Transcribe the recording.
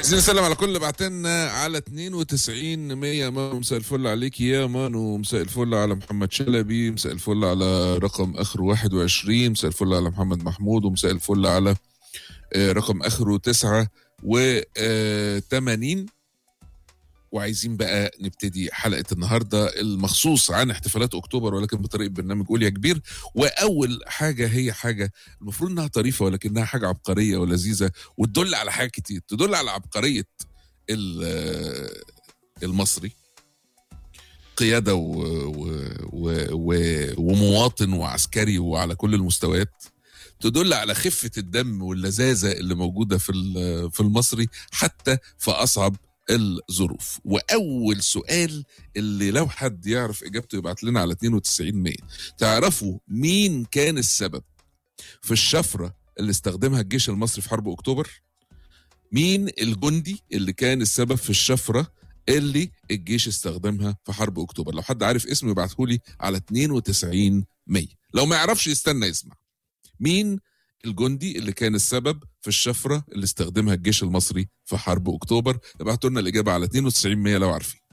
عايزين نسلم على كل اللي بعتنا على 92 100 مانو مساء الفل عليك يا مانو مساء الفل على محمد شلبي مساء الفل على رقم اخره 21 مساء الفل على محمد محمود ومساء الفل على آه، رقم اخره 9 و 80 وعايزين بقى نبتدي حلقه النهارده المخصوص عن احتفالات اكتوبر ولكن بطريقه برنامج قول يا كبير واول حاجه هي حاجه المفروض انها طريفه ولكنها حاجه عبقريه ولذيذه وتدل على حاجات كتير تدل على عبقريه ال- المصري قياده و و و و ومواطن وعسكري وعلى كل المستويات تدل على خفه الدم واللذاذه اللي موجوده في ال- في المصري حتى في اصعب الظروف واول سؤال اللي لو حد يعرف اجابته يبعت لنا على 92 100 تعرفوا مين كان السبب في الشفره اللي استخدمها الجيش المصري في حرب اكتوبر مين الجندي اللي كان السبب في الشفره اللي الجيش استخدمها في حرب اكتوبر لو حد عارف اسمه يبعته لي على 92 100 لو ما يعرفش يستنى يسمع مين الجندي اللي كان السبب في الشفره اللي استخدمها الجيش المصري في حرب اكتوبر ابعتوا لنا الاجابه على 92 100 لو عارفين